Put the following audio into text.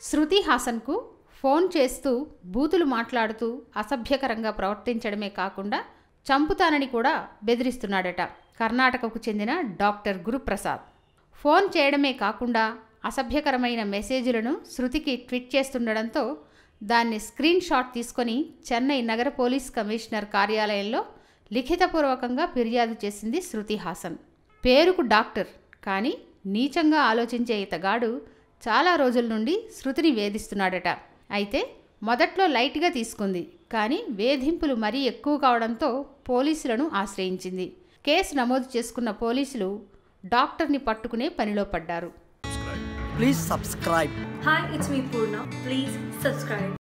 శృతి హాసన్కు phone చేస్తూ బూతులు మాట్లాడుతూ అసభ్యకరంగా ప్రవర్తించడమే కాకుండా చంపుతానని కూడా బెదిరిస్తున్నాడట కర్ణాటకకు చెందిన డాక్టర్ గురుప్రసాద్ ఫోన్ చేయడమే కాకుండా అసభ్యకరమైన మెసేజ్లను శృతికి ట్వీట్ చేస్తుండడంతో దాన్ని స్క్రీన్ షాట్ తీసుకొని చెన్నై నగర పోలీస్ కమిషనర్ కార్యాలయంలో లిఖితపూర్వకంగా ఫిర్యాదు చేసింది శృతి హాసన్ పేరుకు డాక్టర్ కానీ నీచంగా ఆలోచించే ఇతగాడు చాలా రోజుల నుండి శృతిని వేధిస్తున్నాడట అయితే మొదట్లో లైట్గా తీసుకుంది కానీ వేధింపులు మరీ ఎక్కువ కావడంతో పోలీసులను ఆశ్రయించింది కేసు నమోదు చేసుకున్న పోలీసులు డాక్టర్ని పట్టుకునే పనిలో పడ్డారు Please subscribe. Hi, it's me Purna. Please subscribe.